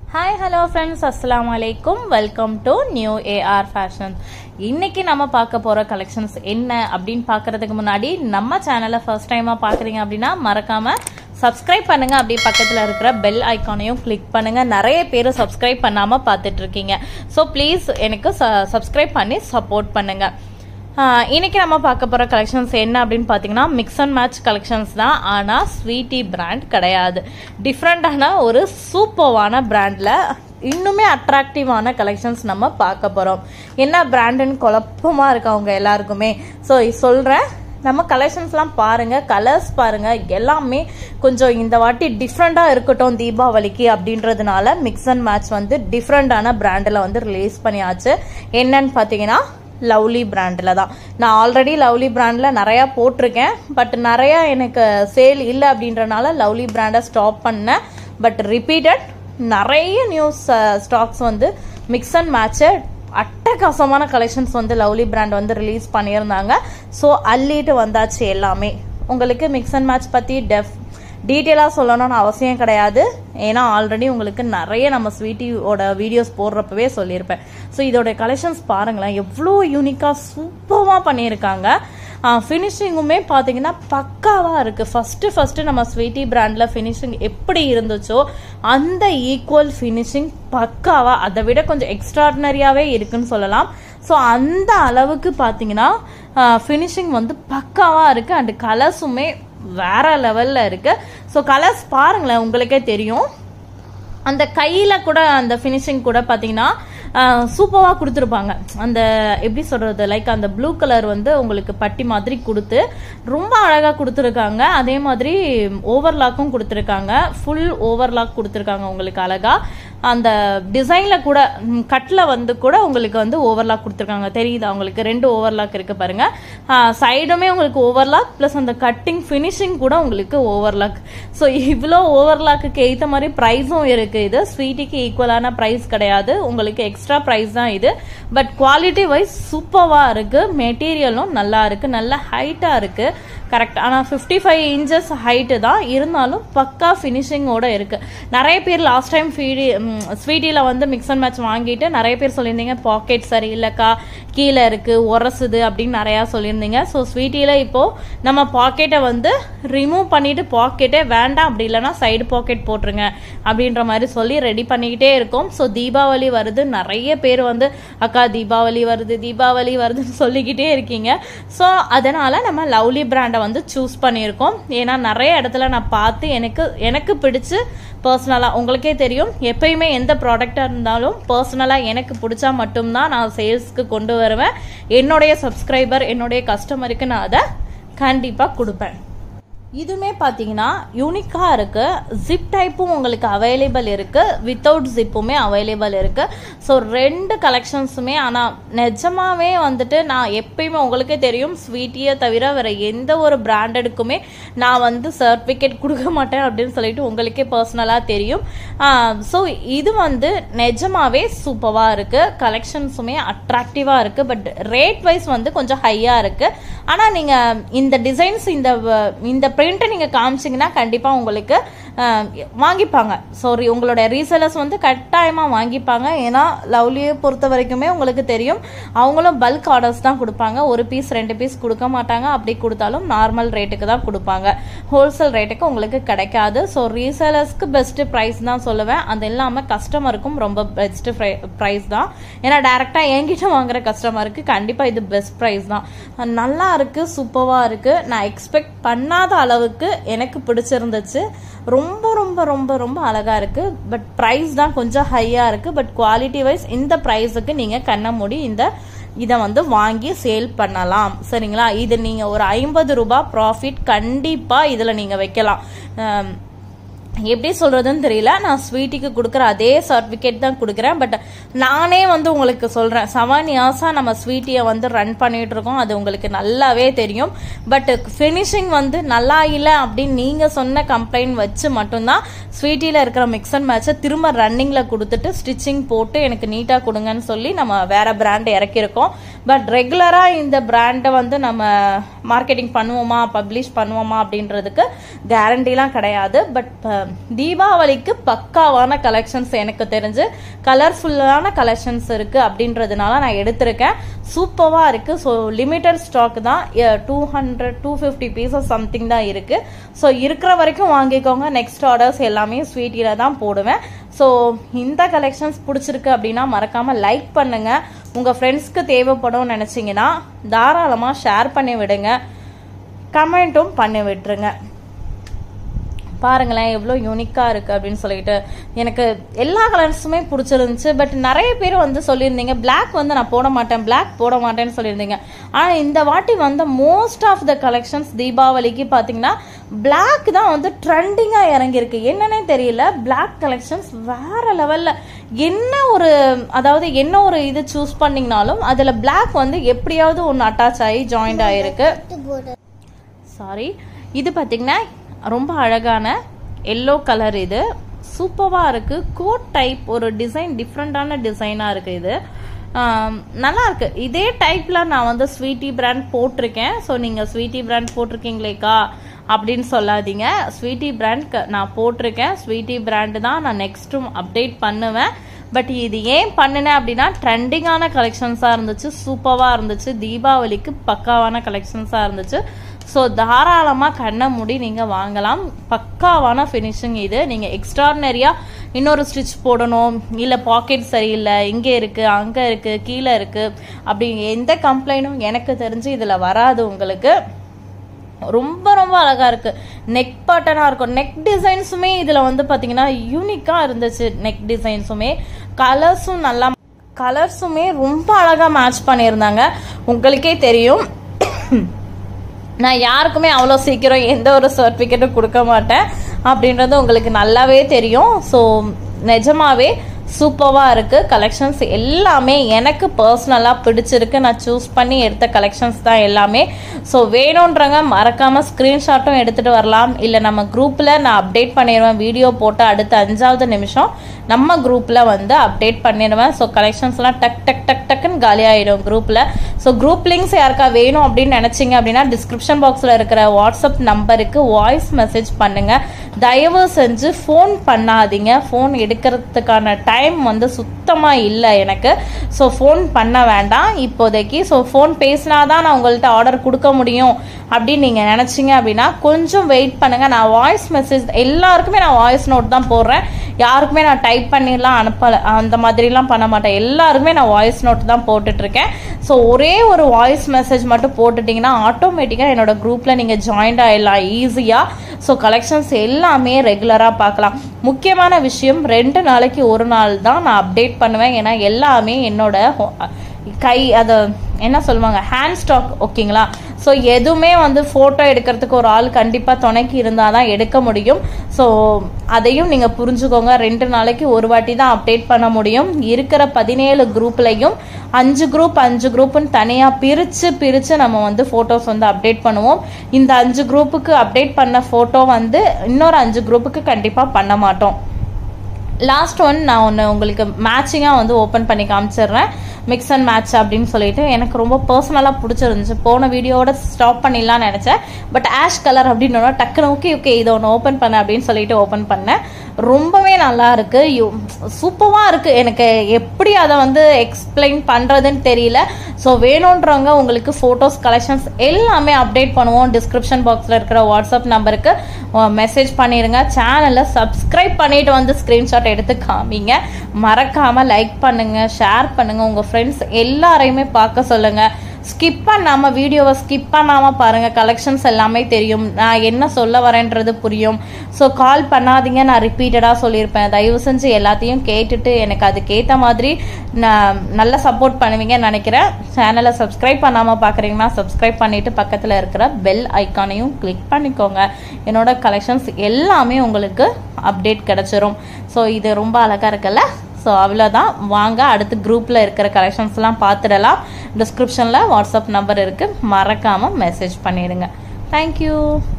hi hello friends அஸ்ஸலாமு அலைக்கும் welcome to new AR fashion இன்னைக்கு நம்ம பார்க்க போற கலெக்ஷன்ஸ் என்ன அப்படின்னு பார்க்கறதுக்கு முன்னாடி நம்ம சேனலை ஃபர்ஸ்ட் டைமா பார்க்குறீங்க அப்படின்னா மறக்காம சப்ஸ்கிரைப் பண்ணுங்க அப்படியே பக்கத்தில் இருக்கிற பெல் ஐக்கானையும் கிளிக் பண்ணுங்க நிறைய பேர் சப்ஸ்கிரைப் பண்ணாம பார்த்துட்டு இருக்கீங்க ஸோ ப்ளீஸ் எனக்கு சப்ஸ்கிரைப் பண்ணி சப்போர்ட் பண்ணுங்க ஆஹ் இன்னைக்கு நம்ம பார்க்க போகிற கலெக்ஷன்ஸ் என்ன அப்படின்னு பார்த்தீங்கன்னா மிக்ஸ் அண்ட் மேட்ச் கலெக்ஷன்ஸ் தான் ஆனால் ஸ்வீட்டி பிராண்ட் கிடையாது டிஃப்ரெண்டான ஒரு சூப்பர்வான பிராண்டில் இன்னுமே அட்ராக்டிவான கலெக்ஷன்ஸ் நம்ம பார்க்க போகிறோம் என்ன பிராண்டுன்னு குழப்பமாக இருக்கு அவங்க எல்லாருக்குமே ஸோ சொல்கிறேன் நம்ம கலெக்ஷன்ஸ்லாம் பாருங்க கலர்ஸ் பாருங்க எல்லாமே கொஞ்சம் இந்த வாட்டி டிஃப்ரெண்டாக இருக்கட்டும் தீபாவளிக்கு அப்படின்றதுனால மிக்ஸ் அண்ட் மேட்ச் வந்து டிஃப்ரெண்டான பிராண்டில் வந்து ரிலீஸ் பண்ணியாச்சு என்னன்னு பார்த்தீங்கன்னா லவ்லி பிராண்டில் தான் நான் ஆல்ரெடி லவ்லி பிராண்டில் நிறையா போட்டிருக்கேன் பட் நிறையா எனக்கு சேல் இல்லை அப்படின்றனால லவ்லி பிராண்டை ஸ்டாப் பண்ணேன் பட் ரிப்பீட்டட் நிறைய நியூஸ் ஸ்டாக்ஸ் வந்து மிக்ஸ் அண்ட் மேட்சை அட்டகாசமான கலெக்ஷன்ஸ் வந்து லவ்லி பிராண்ட் வந்து ரிலீஸ் பண்ணியிருந்தாங்க ஸோ அள்ளிட்டு வந்தாச்சு எல்லாமே உங்களுக்கு மிக்ஸ் அண்ட் மேட்ச் பற்றி டெஃப் டீட்டெயிலாக சொல்லணும்னு அவசியம் கிடையாது ஏன்னா ஆல்ரெடி உங்களுக்கு நிறைய நம்ம ஸ்வீட்டியோட வீடியோஸ் போடுறப்பவே சொல்லியிருப்பேன் ஸோ இதோட கலெக்ஷன்ஸ் பாருங்களேன் எவ்வளோ யூனிக்காக சூப்பராக பண்ணியிருக்காங்க ஃபினிஷிங்குமே பார்த்தீங்கன்னா பக்காவாக இருக்குது ஃபஸ்ட்டு ஃபஸ்ட்டு நம்ம ஸ்வீட்டி பிராண்டில் ஃபினிஷிங் எப்படி இருந்துச்சோ அந்த ஈக்குவல் ஃபினிஷிங் பக்காவாக அதை விட கொஞ்சம் எக்ஸ்ட்ராடினரியாகவே இருக்குன்னு சொல்லலாம் ஸோ அந்த அளவுக்கு பார்த்தீங்கன்னா ஃபினிஷிங் வந்து பக்காவாக இருக்குது அண்ட் கலர்ஸுமே வேற லெவலில் இருக்குது ஸோ கலர்ஸ் பாருங்களேன் உங்களுக்கே தெரியும் அந்த கையில் கூட அந்த ஃபினிஷிங் கூட பார்த்தீங்கன்னா சூப்பராக கொடுத்துருப்பாங்க அந்த எப்படி சொல்கிறது லைக் அந்த ப்ளூ கலர் வந்து உங்களுக்கு பட்டி மாதிரி கொடுத்து ரொம்ப அழகாக கொடுத்துருக்காங்க அதே மாதிரி ஓவர்லாக்கும் கொடுத்துருக்காங்க ஃபுல் ஓவர்லாக் கொடுத்துருக்காங்க உங்களுக்கு அழகாக அந்த டிசைனில் கூட கட்டில் வந்து கூட உங்களுக்கு வந்து ஓவர்லாக் கொடுத்துருக்காங்க தெரியுதா உங்களுக்கு ரெண்டு ஓவர்லாக் இருக்குது பாருங்கள் சைடுமே உங்களுக்கு ஓவர்லாக் ப்ளஸ் அந்த கட்டிங் ஃபினிஷிங் கூட உங்களுக்கு ஓவர்லாக் ஸோ இவ்வளோ ஓவர்லாக்கு ஏற்ற மாதிரி ப்ரைஸும் இருக்குது இது ஸ்வீட்டிக்கு ஈக்குவலான ப்ரைஸ் கிடையாது உங்களுக்கு எக்ஸ்ட்ரா ப்ரைஸ் தான் இது பட் குவாலிட்டி வைஸ் சூப்பராக இருக்குது மெட்டீரியலும் நல்லா இருக்குது நல்ல ஹைட்டாக இருக்குது கரெக்ட் ஆனால் ஃபிஃப்டி ஃபைவ் இன்ச்சஸ் ஹைட்டு தான் இருந்தாலும் பக்கா ஃபினிஷிங்கோட இருக்குது நிறைய பேர் லாஸ்ட் டைம் ஃபீடி ஸ்வீட்டியில் வந்து மிக்ஸ் அண்ட் மேட்ச் வாங்கிட்டு நிறைய பேர் சொல்லியிருந்தீங்க பாக்கெட் சரி இல்லைக்கா கீழே இருக்குது உரசுது அப்படின்னு நிறையா சொல்லியிருந்தீங்க ஸோ ஸ்வீட்டியில் இப்போது நம்ம பாக்கெட்டை வந்து ரிமூவ் பண்ணிவிட்டு பாக்கெட்டே வேண்டாம் அப்படி இல்லைனா சைடு பாக்கெட் போட்டுருங்க அப்படின்ற மாதிரி சொல்லி ரெடி பண்ணிக்கிட்டே இருக்கோம் ஸோ தீபாவளி வருது நிறைய பேர் வந்து அக்கா தீபாவளி வருது தீபாவளி வருதுன்னு சொல்லிக்கிட்டே இருக்கீங்க ஸோ அதனால் நம்ம லவ்லி பிராண்டை வந்து சூஸ் பண்ணியிருக்கோம் ஏன்னா நிறைய இடத்துல நான் பார்த்து எனக்கு எனக்கு பிடிச்சு பர்சனலாக உங்களுக்கே தெரியும் எப்பயுமே எந்த ப்ராடக்டாக இருந்தாலும் பர்சனலாக எனக்கு பிடிச்சா மட்டும்தான் நான் சேல்ஸ்க்கு கொண்டு வருவேன் என்னுடைய சப்ஸ்கிரைபர் என்னுடைய கஸ்டமருக்கு நான் அதை கண்டிப்பாக கொடுப்பேன் இதுவுமே பார்த்தீங்கன்னா யூனிக்காக இருக்குது ஜிப் டைப்பும் உங்களுக்கு அவைலபிள் இருக்குது வித்தவுட் ஜிப்புமே அவைலபிள் இருக்குது ஸோ ரெண்டு கலெக்ஷன்ஸுமே ஆனால் நிஜமாவே வந்துட்டு நான் எப்பயுமே உங்களுக்கே தெரியும் ஸ்வீட்டியை தவிர வேறு எந்த ஒரு பிராண்டடுக்குமே நான் வந்து சர்டிஃபிகேட் கொடுக்க மாட்டேன் அப்படின்னு சொல்லிட்டு உங்களுக்கே பர்சனலாக தெரியும் ஸோ இது வந்து நிஜமாவே சூப்பராக இருக்குது கலெக்ஷன்ஸுமே அட்ராக்டிவாக இருக்குது பட் ரேட் வைஸ் வந்து கொஞ்சம் ஹையாக இருக்குது ஆனால் நீங்கள் இந்த டிசைன்ஸ் இந்த இந்த பிரிண்ட்டை நீங்கள் காமிச்சிங்கன்னா கண்டிப்பாக உங்களுக்கு வாங்கிப்பாங்க சாரி உங்களோட ரீசேலர்ஸ் வந்து கட்டாயமாக வாங்கிப்பாங்க ஏன்னா லவ்லியை பொறுத்த வரைக்குமே உங்களுக்கு தெரியும் அவங்களும் பல்க் ஆர்டர்ஸ் தான் கொடுப்பாங்க ஒரு பீஸ் ரெண்டு பீஸ் கொடுக்க மாட்டாங்க அப்படி கொடுத்தாலும் நார்மல் ரேட்டுக்கு தான் கொடுப்பாங்க ஹோல்சேல் ரேட்டுக்கு உங்களுக்கு கிடைக்காது ஸோ ரீசேலர்ஸ்க்கு பெஸ்ட்டு ப்ரைஸ் தான் சொல்லுவேன் அது இல்லாமல் கஸ்டமருக்கும் ரொம்ப பெஸ்ட்டு ப்ரைஸ் தான் ஏன்னா டேரெக்டாக என்கிட்ட வாங்குற கஸ்டமருக்கு கண்டிப்பாக இது பெஸ்ட் ப்ரைஸ் தான் நல்லா இருக்குது சூப்பராக இருக்குது நான் எக்ஸ்பெக்ட் பண்ணாத அளவுக்கு எனக்கு பிடிச்சிருந்துச்சு ரொம்ப ரொம்ப ரொம்ப ரொம்ப அழகாக இருக்குது பட் ப்ரைஸ் தான் கொஞ்சம் ஹையாக இருக்குது பட் குவாலிட்டி வைஸ் இந்த ப்ரைஸுக்கு நீங்கள் கண்ண மூடி இந்த இதை வந்து வாங்கி சேல் பண்ணலாம் சரிங்களா இது நீங்கள் ஒரு ஐம்பது ரூபாய் ப்ராஃபிட் கண்டிப்பாக இதில் நீங்கள் வைக்கலாம் எப்படி சொல்கிறதுன்னு தெரியல நான் ஸ்வீட்டிக்கு கொடுக்குற அதே சர்டிஃபிகேட் தான் கொடுக்குறேன் பட் நானே வந்து உங்களுக்கு சொல்கிறேன் செவன் இயர்ஸாக நம்ம ஸ்வீட்டியை வந்து ரன் பண்ணிகிட்டு இருக்கோம் அது உங்களுக்கு நல்லாவே தெரியும் பட் ஃபினிஷிங் வந்து நல்லா இல்லை அப்படின்னு நீங்கள் சொன்ன கம்ப்ளைண்ட் வச்சு மட்டும்தான் ஸ்வீட்டியில் இருக்கிற மிக்ஸ் அண்ட் மேட்சை திரும்ப ரன்னிங்கில் கொடுத்துட்டு ஸ்டிச்சிங் போட்டு எனக்கு நீட்டாக கொடுங்கன்னு சொல்லி நம்ம வேற பிராண்ட் இறக்கியிருக்கோம் பட் ரெகுலராக இந்த பிராண்டை வந்து நம்ம மார்க்கெட்டிங் பண்ணுவோமா பப்ளிஷ் பண்ணுவோமா அப்படின்றதுக்கு கேரண்டிலாம் கிடையாது பட் தீபாவளிக்கு பக்காவான கலெக்ஷன்ஸ் எனக்கு தெரிஞ்சு கலர்ஃபுல்லான கலெக்ஷன்ஸ் இருக்குது அப்படின்றதுனால நான் எடுத்திருக்கேன் சூப்பராக இருக்குது ஸோ லிமிட்டட் ஸ்டாக் தான் two hundred two fifty pieces something தான் இருக்குது ஸோ இருக்கிற வரைக்கும் வாங்கிக்கோங்க நெக்ஸ்ட் ஆர்டர்ஸ் எல்லாமே ஸ்வீட்டியில் தான் போடுவேன் ஸோ இந்த கலெக்ஷன்ஸ் பிடிச்சிருக்கு அப்படின்னா மறக்காமல் லைக் பண்ணுங்கள் உங்கள் ஃப்ரெண்ட்ஸ்க்கு தேவைப்படும் நினச்சிங்கன்னா தாராளமாக ஷேர் பண்ணி விடுங்க கமெண்ட்டும் பண்ணி விட்டுருங்க பாருங்களேன் எவ்வளோ யூனிக்காக இருக்குது அப்படின்னு சொல்லிட்டு எனக்கு எல்லா கலர்ஸுமே பிடிச்சிருந்துச்சு பட் நிறைய பேர் வந்து சொல்லியிருந்தீங்க Black வந்து நான் போட மாட்டேன் Black போட மாட்டேன்னு சொல்லியிருந்தீங்க ஆனால் இந்த வாட்டி வந்த மோஸ்ட் ஆஃப் த கலெக்ஷன்ஸ் தீபாவளிக்கு பார்த்தீங்கன்னா Black தான் வந்து ட்ரெண்டிங்காக இறங்கியிருக்கு என்னன்னே தெரியல Black கலெக்ஷன்ஸ் வேற லெவலில் என்ன ஒரு அதாவது என்ன ஒரு இது சூஸ் பண்ணிங்கனாலும் அதில் Black வந்து எப்படியாவது ஒன்று அட்டாச் ஆகி ஜாயிண்ட் ஆகிருக்கு சாரி இது பார்த்தீங்கன்னா ரொம்ப அழகான எல்லோ கலர் இது சூப்பராக இருக்குது கோட் டைப் ஒரு டிசைன் டிஃப்ரெண்ட்டான டிசைனாக இருக்குது இது ஆம், நல்லா இருக்கு இதே டைப்பில் நான் வந்து ஸ்வீட்டி பிராண்ட் போட்டிருக்கேன் ஸோ நீங்கள் ஸ்வீட்டி பிராண்ட் போட்டிருக்கீங்களேக்கா அப்படின்னு சொல்லாதீங்க ஸ்வீட்டி பிராண்ட் நான் போட்டிருக்கேன் ஸ்வீட்டி பிராண்டு தான் நான் நெக்ஸ்ட்டும் அப்டேட் பண்ணுவேன் பட் இது ஏன் பண்ணினேன் அப்படின்னா ட்ரெண்டிங்கான கலெக்ஷன்ஸாக இருந்துச்சு சூப்பராக இருந்துச்சு தீபாவளிக்கு பக்காவான கலெக்ஷன்ஸாக இருந்துச்சு ஸோ தாராளமாக கண்ணை மூடி நீங்கள் வாங்கலாம் பக்காவான ஃபினிஷிங் இது நீங்கள் எக்ஸ்ட்ராடினரியாக இன்னொரு ஸ்டிச் போடணும் இல்லை பாக்கெட் சரியில்லை இங்கே இருக்குது அங்கே இருக்குது கீழே இருக்குது அப்படி எந்த கம்ப்ளைண்ட்டும் எனக்கு தெரிஞ்சு இதில் வராது உங்களுக்கு ரொம்ப ரொம்ப அழகா இருக்கு நெக் பட்டனா இருக்கும் நெக் டிசைன்ஸுமே இதுல வந்து பாத்தீங்கன்னா யூனிக்கா இருந்துச்சு நெக் டிசைன்ஸுமே கலர்ஸும் நல்லா கலர்ஸுமே ரொம்ப அழகா மேட்ச் பண்ணியிருந்தாங்க உங்களுக்கே தெரியும் நான் யாருக்குமே அவ்வளோ சீக்கிரம் எந்த ஒரு சர்டிஃபிகேட்டும் கொடுக்க மாட்டேன் அப்படின்றது உங்களுக்கு நல்லாவே தெரியும் ஸோ நிஜமாவே சூப்பராக இருக்குது கலெக்ஷன்ஸ் எல்லாமே எனக்கு பர்சனலாக பிடிச்சிருக்கு நான் சூஸ் பண்ணி எடுத்த கலெக்ஷன்ஸ் தான் எல்லாமே ஸோ வேணுன்றவங்க மறக்காமல் ஸ்க்ரீன்ஷாட்டும் எடுத்துகிட்டு வரலாம் இல்லை நம்ம குரூப்பில் நான் அப்டேட் பண்ணிடுவேன் வீடியோ போட்டு அடுத்த அஞ்சாவது நிமிஷம் நம்ம குரூப்பில் வந்து அப்டேட் பண்ணிடுவேன் ஸோ கலெக்ஷன்ஸ்லாம் டக் டக் டக் டக்குன்னு காலி ஆகிடும் குரூப்பில் ஸோ குரூப் லிங்க்ஸ் யாருக்கா வேணும் அப்படின்னு நினச்சிங்க அப்படின்னா டிஸ்கிரிப்ஷன் பாக்ஸில் இருக்கிற வாட்ஸ்அப் நம்பருக்கு வாய்ஸ் மெசேஜ் பண்ணுங்கள் தயவு செஞ்சு ஃபோன் பண்ணாதீங்க ஃபோன் எடுக்கிறதுக்கான டைம் வந்து சுத்தமாக இல்லை எனக்கு ஸோ ஃபோன் பண்ண வேண்டாம் இப்போதைக்கு ஸோ ஃபோன் பேசினா தான் நான் உங்கள்கிட்ட ஆர்டர் கொடுக்க முடியும் அப்படின்னு நீங்கள் நினச்சிங்க அப்படின்னா கொஞ்சம் வெயிட் பண்ணுங்கள் நான் வாய்ஸ் மெசேஜ் எல்லாருக்குமே நான் வாய்ஸ் நோட் தான் போடுறேன் யாருக்குமே நான் டைப் பண்ணிலாம் அனுப்பலை அந்த மாதிரிலாம் பண்ண மாட்டேன் எல்லாருக்குமே நான் வாய்ஸ் நோட் தான் போட்டுட்ருக்கேன் ஸோ ஒரே ஒரு வாய்ஸ் மெசேஜ் மட்டும் போட்டுட்டிங்கன்னா ஆட்டோமேட்டிக்காக என்னோட குரூப்பில் நீங்கள் ஜாயின்ட் ஆகிடலாம் ஈஸியாக ஸோ கலெக்ஷன்ஸ் எல்லாமே ரெகுலராக பார்க்கலாம் முக்கியமான விஷயம் ரெண்டு நாளைக்கு ஒரு நாள் தான் நான் அப்டேட் பண்ணுவேன் ஏன்னா எல்லாமே என்னோட ஹோ- கை அதை என்ன சொல்லுவாங்க ஹேண்ட் ஸ்டாக் ஓகேங்களா ஸோ எதுவுமே வந்து ஃபோட்டோ எடுக்கிறதுக்கு ஒரு ஆள் கண்டிப்பாக துணைக்கு இருந்தால் தான் எடுக்க முடியும் ஸோ அதையும் நீங்கள் புரிஞ்சுக்கோங்க ரெண்டு நாளைக்கு ஒரு வாட்டி தான் அப்டேட் பண்ண முடியும் இருக்கிற பதினேழு குரூப்லையும் அஞ்சு குரூப் அஞ்சு குரூப்புன்னு தனியாக பிரித்து பிரித்து நம்ம வந்து ஃபோட்டோஸ் வந்து அப்டேட் பண்ணுவோம் இந்த அஞ்சு குரூப்புக்கு அப்டேட் பண்ண ஃபோட்டோ வந்து இன்னொரு அஞ்சு குரூப்புக்கு கண்டிப்பாக பண்ண மாட்டோம் லாஸ்ட் ஒன் நான் ஒன்று உங்களுக்கு மேட்சிங்காக வந்து ஓப்பன் பண்ணி காமிச்சிடுறேன் மிக்ஸ் அண்ட் மேட்ச் அப்படின்னு சொல்லிட்டு எனக்கு ரொம்ப பர்சனலாக பிடிச்சிருந்துச்சு போன வீடியோவோட ஸ்டாப் பண்ணிடலாம்னு நினச்சேன் பட் ஆஷ் கலர் அப்படின்னு டக்குன்னு ஓகே ஓகே இதை ஒன்று ஓப்பன் பண்ண அப்படின்னு சொல்லிட்டு ஓப்பன் பண்ணேன் ரொம்பவே நல்லா இருக்கு சூப்பராக இருக்கு எனக்கு எப்படி அதை வந்து எக்ஸ்பிளைன் பண்ணுறதுன்னு தெரியல ஸோ வேணுன்றவங்க உங்களுக்கு ஃபோட்டோஸ் கலெக்ஷன்ஸ் எல்லாமே அப்டேட் பண்ணுவோம் டிஸ்கிரிப்ஷன் பாக்ஸில் இருக்கிற வாட்ஸ்அப் நம்பருக்கு மெசேஜ் பண்ணிடுங்க சேனலை சப்ஸ்கிரைப் பண்ணிட்டு வந்து ஸ்க்ரீன்ஷாட் எடுத்து காமிங்க மறக்காமல் லைக் பண்ணுங்க ஷேர் பண்ணுங்க உங்கள் ஃப்ரெண்ட்ஸ் எல்லாரையுமே பார்க்க சொல்லுங்க ஸ்கிப் பண்ணாமல் வீடியோவை ஸ்கிப் பண்ணாமல் பாருங்கள் கலெக்ஷன்ஸ் எல்லாமே தெரியும் நான் என்ன சொல்ல வரேன்றது புரியும் ஸோ கால் பண்ணாதீங்க நான் ரிப்பீட்டடாக சொல்லியிருப்பேன் தயவு செஞ்சு எல்லாத்தையும் கேட்டுட்டு எனக்கு அதுக்கேற்ற மாதிரி நான் நல்ல சப்போர்ட் பண்ணுவீங்கன்னு நினைக்கிறேன் சேனலை சப்ஸ்கிரைப் பண்ணாமல் பார்க்குறீங்கன்னா சப்ஸ்கிரைப் பண்ணிவிட்டு பக்கத்தில் இருக்கிற பெல் ஐக்கானையும் கிளிக் பண்ணிக்கோங்க என்னோட கலெக்ஷன்ஸ் எல்லாமே உங்களுக்கு அப்டேட் கிடச்சிரும் ஸோ இது ரொம்ப அழகாக இருக்குல்ல ஸோ அவ்வளோதான் வாங்க அடுத்து குரூப்பில் இருக்கிற கலெக்ஷன்ஸ்லாம் பார்த்துடலாம் டிஸ்கிரிப்ஷனில் வாட்ஸ்அப் நம்பர் இருக்குது மறக்காமல் மெசேஜ் பண்ணிடுங்க தேங்க்யூ